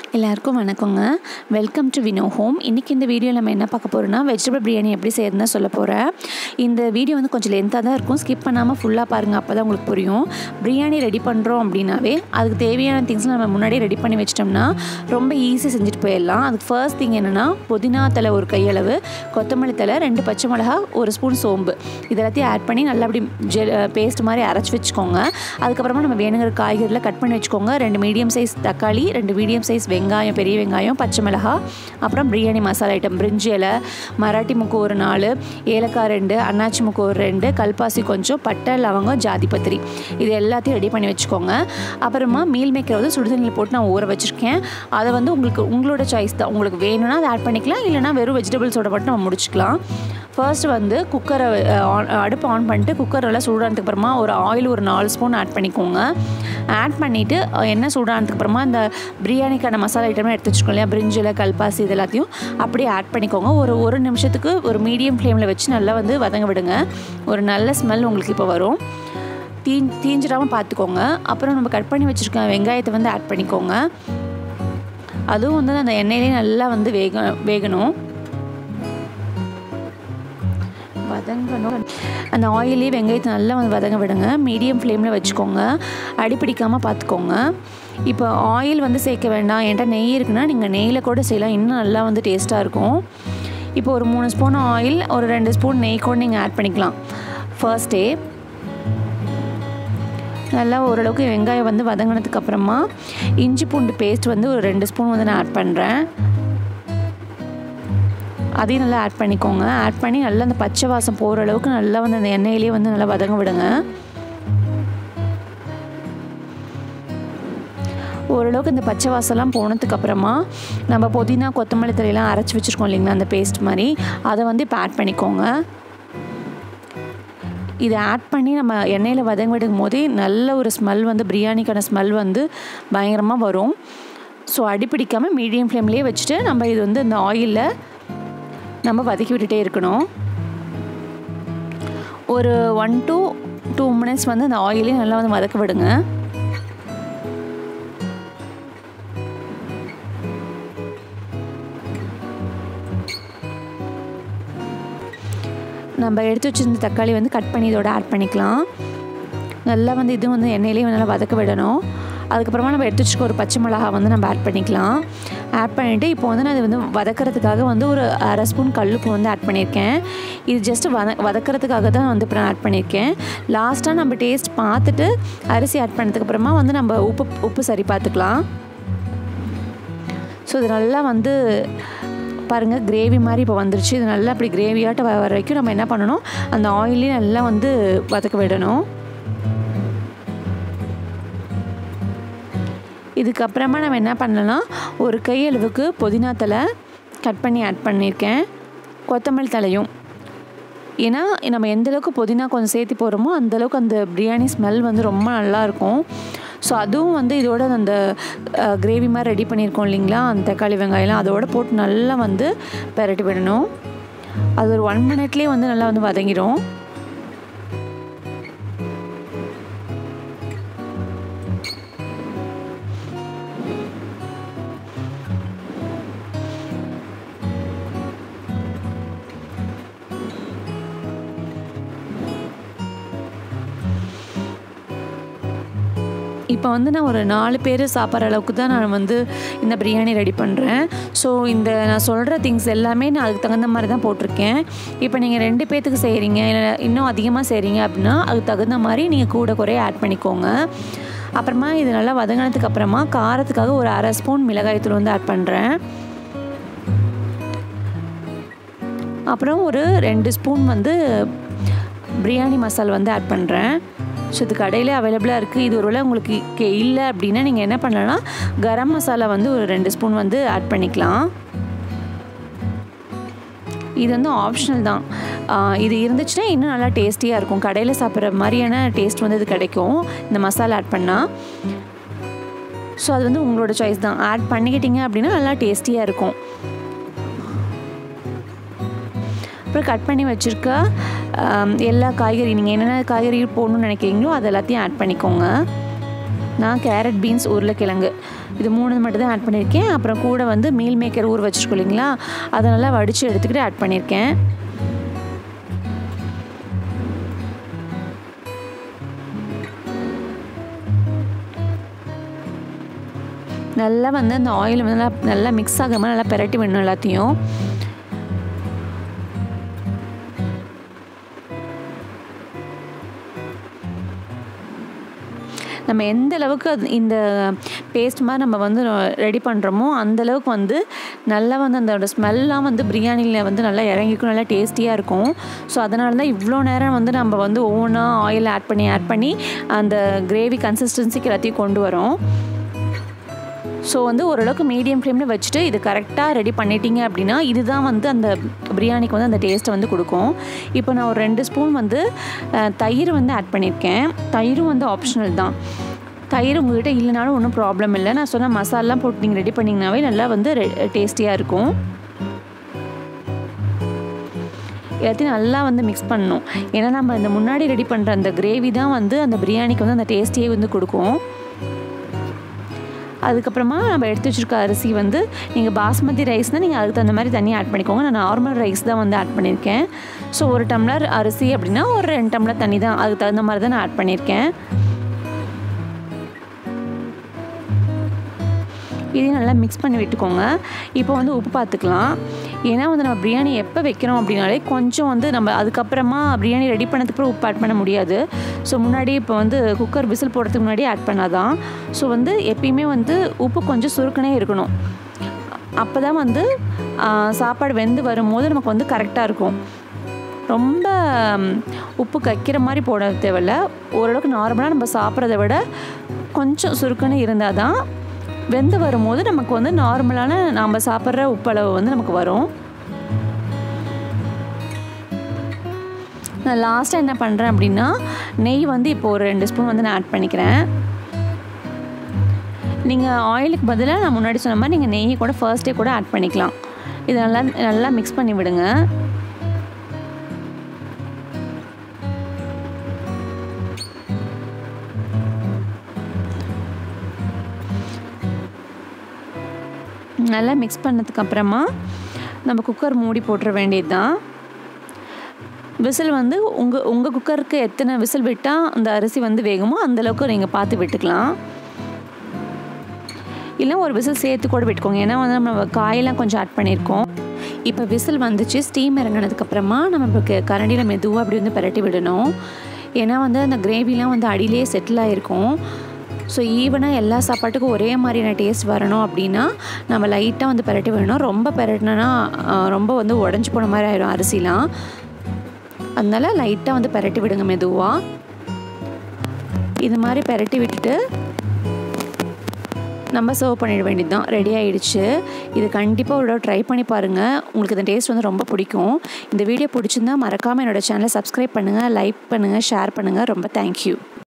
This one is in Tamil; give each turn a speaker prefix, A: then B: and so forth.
A: எல்லாருக்கும் வணக்கங்க வெல்கம் டு வினோ ஹோம் இன்றைக்கி இந்த வீடியோ நம்ம என்ன பார்க்க போகிறோம்னா வெஜிடபிள் பிரியாணி எப்படி செய்யறதுன்னு சொல்ல போகிறேன் இந்த வீடியோ வந்து கொஞ்சம் லென்த்தாக தான் இருக்கும் ஸ்கிப் பண்ணாமல் ஃபுல்லாக பாருங்கள் அப்போ தான் உங்களுக்கு புரியும் பிரியாணி ரெடி பண்ணுறோம் அப்படின்னாவே அதுக்கு தேவையான திங்ஸ் நம்ம முன்னாடியே ரெடி பண்ணி வச்சிட்டோம்னா ரொம்ப ஈஸியாக செஞ்சுட்டு போயிடலாம் அதுக்கு ஃபர்ஸ்ட் திங் என்னென்னா புதினா தலை ஒரு கையளவு கொத்தமல்லி தலை ரெண்டு பச்சை மிளகா ஒரு ஸ்பூன் சோம்பு இதெல்லாத்தையும் ஆட் பண்ணி நல்லா அப்படி ஜெல் பேஸ்ட் மாதிரி அரைச்சி வச்சுக்கோங்க அதுக்கப்புறமா நம்ம வேணுங்கிற காய்கறியில் கட் பண்ணி வச்சுக்கோங்க ரெண்டு மீடியம் சைஸ் தக்காளி ரெண்டு மீடியம் சைஸ் வெங்காயம் பெரிய வெங்காயம் பச்சை மிளகா அப்புறம் பிரியாணி மசாலா ஐட்டம் பிரிஞ்சி இலை மராட்டி முக்கு ஒரு நாலு ஏலக்காய் ரெண்டு அன்னாச்சி முக்கு ஒரு ரெண்டு கல்பாசி கொஞ்சம் பட்டை லவங்கம் ஜாதி பத்திரி இது எல்லாத்தையும் ரெடி பண்ணி வச்சுக்கோங்க அப்புறமா மீல் மேக்கர் வந்து சுடுதண்ணியில் போட்டு நான் ஊற வச்சுருக்கேன் அதை வந்து உங்களுக்கு உங்களோட சாய்ஸ் தான் உங்களுக்கு வேணும்னா அதை ஆட் பண்ணிக்கலாம் இல்லைனா வெறும் வெஜிடபிள்ஸோட மட்டும் நம்ம முடிச்சுக்கலாம் ஃபர்ஸ்ட் வந்து குக்கரை ஆன் அடுப்பு ஆன் பண்ணிட்டு குக்கர் நல்லா சூடானதுக்கு அப்புறமா ஒரு ஆயில் ஒரு நாலு ஸ்பூன் ஆட் பண்ணிக்கோங்க ஆட் பண்ணிவிட்டு எண்ணெய் சூடானதுக்கு அப்புறமா இந்த பிரியாணிக்கான மசாலா ஐட்டம்லாம் எடுத்து வச்சுக்கோங்க இல்லையா பிரிஞ்சில் கல்பாசி இது எல்லாத்தையும் அப்படியே ஆட் பண்ணிக்கோங்க ஒரு ஒரு நிமிஷத்துக்கு ஒரு மீடியம் ஃப்ளேமில் வச்சு நல்லா வந்து வதங்க விடுங்க ஒரு நல்ல ஸ்மெல் உங்களுக்கு இப்போ வரும் தீ தீஞ்சிடாமல் பார்த்துக்கோங்க அப்புறம் நம்ம கட் பண்ணி வச்சுருக்க வெங்காயத்தை வந்து ஆட் பண்ணிக்கோங்க அதுவும் வந்து அந்த எண்ணெயிலே நல்லா வந்து வேக வேகணும் வதங்கணும் அந்த ஆயிலே வெங்காயத்தை நல்லா வந்து வதங்க விடுங்க மீடியம் ஃப்ளேமில் வச்சுக்கோங்க அடிப்பிடிக்காமல் பார்த்துக்கோங்க இப்போ ஆயில் வந்து சேர்க்க வேண்டாம் என்கிட்ட நெய் இருக்குன்னா நீங்கள் நெய்யில் கூட செய்யலாம் இன்னும் நல்லா வந்து டேஸ்ட்டாக இருக்கும் இப்போ ஒரு மூணு ஸ்பூன் ஆயில் ஒரு ரெண்டு ஸ்பூன் நெய் கூட நீங்கள் ஆட் பண்ணிக்கலாம் ஃபர்ஸ்ட் டே நல்லா ஓரளவுக்கு வெங்காயம் வந்து வதங்கினதுக்கு அப்புறமா இஞ்சி பூண்டு பேஸ்ட் வந்து ஒரு ரெண்டு ஸ்பூன் வந்து நான் ஆட் பண்ணுறேன் அதையும் நல்லா ஆட் பண்ணிக்கோங்க ஆட் பண்ணி நல்லா அந்த பச்சை வாசம் போகிற அளவுக்கு நல்லா வந்து அந்த எண்ணெயிலேயே வந்து நல்லா வதங்க விடுங்க ஓரளவுக்கு இந்த பச்சை வாசம்லாம் போனதுக்கு அப்புறமா நம்ம புதினா கொத்தமல்லி தலையெல்லாம் அரைச்சி வச்சுருக்கோம் இல்லைங்களா அந்த பேஸ்ட் மாதிரி அதை வந்து இப்போ ஆட் பண்ணிக்கோங்க இதை ஆட் பண்ணி நம்ம எண்ணெயில் வதங்க விடும் போதே நல்ல ஒரு ஸ்மெல் வந்து பிரியாணிக்கான ஸ்மெல் வந்து பயங்கரமாக வரும் ஸோ அடிப்பிடிக்காமல் மீடியம் ஃப்ளேம்லேயே வச்சுட்டு நம்ம இது வந்து இந்த ஆயிலில் நம்ம வதக்கி விட்டுட்டே இருக்கணும் ஒரு ஒன் டு டூ மினிட்ஸ் வந்து அந்த ஆயிலே நல்லா வந்து வதக்க விடுங்க நம்ம எடுத்து வச்சுருந்த தக்காளி வந்து கட் பண்ணி இதோட ஆட் பண்ணிக்கலாம் நல்லா வந்து இது வந்து எண்ணெயிலேயே நல்லா வதக்க விடணும் அதுக்கப்புறமா நம்ம எடுத்து வச்சுக்க ஒரு பச்சை மிளகா வந்து நம்ம ஆட் பண்ணிக்கலாம் ஆட் பண்ணிவிட்டு இப்போ வந்து நான் இது வந்து வதக்கிறதுக்காக வந்து ஒரு அரை ஸ்பூன் கல்லுப்பு வந்து ஆட் பண்ணியிருக்கேன் இது ஜஸ்ட்டு வத வதக்கிறதுக்காக தான் வந்து இப்போ நான் ஆட் பண்ணியிருக்கேன் லாஸ்ட்டாக நம்ம டேஸ்ட் பார்த்துட்டு அரிசி ஆட் பண்ணதுக்கப்புறமா வந்து நம்ம உப்பு உப்பு சரி பார்த்துக்கலாம் ஸோ இது நல்லா வந்து பாருங்கள் கிரேவி மாதிரி இப்போ வந்துருச்சு இது நல்லா அப்படி கிரேவியாட்ட வர வரைக்கும் நம்ம என்ன பண்ணணும் அந்த ஆயிலே நல்லா வந்து வதக்க விடணும் இதுக்கப்புறமா நம்ம என்ன பண்ணலாம் ஒரு கையளவுக்கு புதினா தலை கட் பண்ணி ஆட் பண்ணியிருக்கேன் கொத்தமல்லி தலையும் ஏன்னா நம்ம எந்தளவுக்கு புதினா கொஞ்சம் சேர்த்து போகிறோமோ அந்தளவுக்கு அந்த பிரியாணி ஸ்மெல் வந்து ரொம்ப நல்லாயிருக்கும் ஸோ அதுவும் வந்து இதோட அந்த கிரேவி மாதிரி ரெடி பண்ணியிருக்கோம் இல்லைங்களா அந்த தக்காளி வெங்காயம்லாம் அதோட போட்டு நல்லா வந்து பெரட்டி விடணும் அது ஒரு ஒன் மினிட்லேயே வந்து நல்லா வந்து வதங்கிடும் இப்போ வந்து நான் ஒரு நாலு பேர் சாப்பிட்ற அளவுக்கு தான் நான் வந்து இந்த பிரியாணி ரெடி பண்ணுறேன் ஸோ இந்த நான் சொல்கிற திங்ஸ் எல்லாமே நான் அதுக்கு தகுந்த மாதிரி தான் போட்டிருக்கேன் இப்போ நீங்கள் ரெண்டு பேர்த்துக்கு செய்கிறீங்க இல்லை இன்னும் அதிகமாக செய்கிறீங்க அப்படின்னா அதுக்கு தகுந்த மாதிரி நீங்கள் கூட குறைய ஆட் பண்ணிக்கோங்க அப்புறமா இது நல்லா வதங்கினதுக்கு அப்புறமா காரத்துக்காக ஒரு அரை ஸ்பூன் மிளகாய்த்தூள் வந்து ஆட் பண்ணுறேன் அப்புறம் ஒரு ரெண்டு ஸ்பூன் வந்து பிரியாணி மசால் வந்து ஆட் பண்ணுறேன் ஸோ இது கடையிலே அவைலபிளாக இருக்குது இது ஒருவேளை உங்களுக்கு இல்லை அப்படின்னா நீங்கள் என்ன பண்ணலாம்னா கரம் மசாலா வந்து ஒரு ரெண்டு ஸ்பூன் வந்து ஆட் பண்ணிக்கலாம் இது வந்து ஆப்ஷனல் தான் இது இருந்துச்சுன்னா இன்னும் நல்லா டேஸ்டியாக இருக்கும் கடையில் சாப்பிட்ற மாதிரியான டேஸ்ட் வந்து இது கிடைக்கும் இந்த மசாலா ஆட் பண்ணால் ஸோ அது வந்து உங்களோட சாய்ஸ் தான் ஆட் பண்ணிக்கிட்டீங்க அப்படின்னா நல்லா டேஸ்டியாக இருக்கும் அப்புறம் கட் பண்ணி வச்சுருக்க எல்லா காய்கறி நீங்கள் என்னென்ன காய்கறி போடணும்னு நினைக்கிறீங்களோ அது எல்லாத்தையும் ஆட் பண்ணிக்கோங்க நான் கேரட் பீன்ஸ் உருளைக்கிழங்கு இது மூணு மட்டும் தான் ஆட் பண்ணியிருக்கேன் அப்புறம் கூட வந்து மீல் மேக்கர் ஊற வச்சுருக்கோம் இல்லைங்களா அதை நல்லா வடித்து எடுத்துக்கிட்டு ஆட் பண்ணியிருக்கேன் நல்லா வந்து அந்த ஆயில் வந்து நல்லா நல்லா மிக்ஸ் ஆகிற மாதிரி நல்லா பெரட்டி விடணும் எல்லாத்தையும் நம்ம எந்த அளவுக்கு அது இந்த பேஸ்ட் மாதிரி நம்ம வந்து ரெடி பண்ணுறோமோ அந்தளவுக்கு வந்து நல்லா வந்து அந்த ஸ்மெல்லாம் வந்து பிரியாணியில் வந்து நல்லா இறங்கிக்கும் நல்லா டேஸ்டியாக இருக்கும் ஸோ அதனால தான் இவ்வளோ நேரம் வந்து நம்ம வந்து ஒவ்வொன்றா ஆயில் ஆட் பண்ணி ஆட் பண்ணி அந்த கிரேவி கன்சிஸ்டன்சிக்கு எல்லாத்தையும் கொண்டு வரோம் ஸோ வந்து ஓரளவுக்கு மீடியம் ஃப்ளேமில் வச்சுட்டு இது கரெக்டாக ரெடி பண்ணிட்டீங்க அப்படின்னா இதுதான் வந்து அந்த பிரியாணிக்கு வந்து அந்த டேஸ்ட்டை வந்து கொடுக்கும் இப்போ நான் ஒரு ரெண்டு ஸ்பூன் வந்து தயிர் வந்து ஆட் பண்ணியிருக்கேன் தயிரும் வந்து ஆப்ஷனல் தான் தயிர் உங்கள்கிட்ட இல்லைனாலும் ஒன்றும் ப்ராப்ளம் இல்லை நான் சொன்ன மசாலாம் போட்டு நீங்கள் ரெடி பண்ணிங்கனாவே நல்லா வந்து டேஸ்டியாக இருக்கும் எல்லாத்தையும் நல்லா வந்து மிக்ஸ் பண்ணணும் ஏன்னா நம்ம இந்த முன்னாடி ரெடி பண்ணுற அந்த கிரேவி தான் வந்து அந்த பிரியாணிக்கு வந்து அந்த டேஸ்டியே வந்து கொடுக்கும் அதுக்கப்புறமா நம்ம எடுத்து வச்சுருக்க அரிசி வந்து நீங்கள் பாஸ்மதி ரைஸ்னால் நீங்கள் அதுக்கு தகுந்த மாதிரி தண்ணி ஆட் பண்ணிக்கோங்க நான் நார்மல் ரைஸ் தான் வந்து ஆட் பண்ணியிருக்கேன் ஸோ ஒரு டம்ளர் அரிசி அப்படின்னா ஒரு ரெண்டு டம்ளர் தண்ணி தான் அதுக்கு தகுந்த மாதிரி தான் நான் ஆட் பண்ணியிருக்கேன் இதையும் நல்லா மிக்ஸ் பண்ணி விட்டுக்கோங்க இப்போ வந்து உப்பு பார்த்துக்கலாம் ஏன்னா வந்து நம்ம பிரியாணி எப்போ வைக்கிறோம் அப்படின்னாலே கொஞ்சம் வந்து நம்ம அதுக்கப்புறமா பிரியாணி ரெடி பண்ணதுக்கப்புறம் உப்பு ஆட் பண்ண முடியாது ஸோ முன்னாடி இப்போ வந்து குக்கர் விசில் போடுறதுக்கு முன்னாடி ஆட் பண்ணாதான் ஸோ வந்து எப்பயுமே வந்து உப்பு கொஞ்சம் சுருக்கனே இருக்கணும் அப்போ தான் வந்து சாப்பாடு வெந்து வரும்போது நமக்கு வந்து கரெக்டாக இருக்கும் ரொம்ப உப்பு கக்கிற மாதிரி போட தேவையில்ல ஓரளவுக்கு நார்மலாக நம்ம சாப்பிட்றத விட கொஞ்சம் சுருக்கன்னு இருந்தால் தான் வெந்து வரும்போது நமக்கு வந்து நார்மலான நாம் சாப்பிட்ற உப்பளவு வந்து நமக்கு வரும் நான் லாஸ்ட்டாக என்ன பண்ணுறேன் அப்படின்னா நெய் வந்து இப்போ ஒரு ரெண்டு ஸ்பூன் வந்து நான் ஆட் பண்ணிக்கிறேன் நீங்கள் ஆயிலுக்கு பதிலாக நான் முன்னாடி சொன்ன மாதிரி நீங்கள் நெய்யை கூட ஃபர்ஸ்டே கூட ஆட் பண்ணிக்கலாம் இதை நல்லா நல்லா மிக்ஸ் பண்ணி விடுங்க நல்லா மிக்ஸ் பண்ணதுக்கப்புறமா நம்ம குக்கர் மூடி போட்டுற வேண்டியது தான் விசில் வந்து உங்கள் உங்கள் குக்கருக்கு எத்தனை விசில் விட்டால் அந்த அரிசி வந்து வேகுமோ அந்தளவுக்கு நீங்கள் பார்த்து விட்டுக்கலாம் இல்லை ஒரு விசில் சேர்த்து கூட விட்டுக்கோங்க ஏன்னா வந்து நம்ம காயெல்லாம் கொஞ்சம் ஆட் பண்ணியிருக்கோம் இப்போ விசில் வந்துச்சு ஸ்டீம் இறங்கினதுக்கப்புறமா நம்ம கரண்டியில் மெதுவாக அப்படி வந்து பரட்டி விடணும் ஏன்னா வந்து அந்த கிரேவிலாம் வந்து அடியிலே செட்டில் ஆகிருக்கும் ஸோ ஈவனாக எல்லா சாப்பாட்டுக்கும் ஒரே மாதிரியான டேஸ்ட் வரணும் அப்படின்னா நம்ம லைட்டாக வந்து பரட்டி விடணும் ரொம்ப பரட்டினா ரொம்ப வந்து உடஞ்சி போன மாதிரி ஆயிடும் அரிசிலாம் அதனால் லைட்டாக வந்து பரட்டி விடுங்க மெதுவாக இது மாதிரி பரட்டி விட்டுட்டு நம்ம சர்வ் பண்ணிட வேண்டியது தான் ரெடி ஆகிடுச்சு இது கண்டிப்பாக ஒரு ட்ரை பண்ணி பாருங்கள் உங்களுக்கு இந்த டேஸ்ட் வந்து ரொம்ப பிடிக்கும் இந்த வீடியோ பிடிச்சிருந்தா மறக்காமல் என்னோடய சேனலை சப்ஸ்கிரைப் பண்ணுங்கள் லைக் பண்ணுங்கள் ஷேர் பண்ணுங்கள் ரொம்ப தேங்க்யூ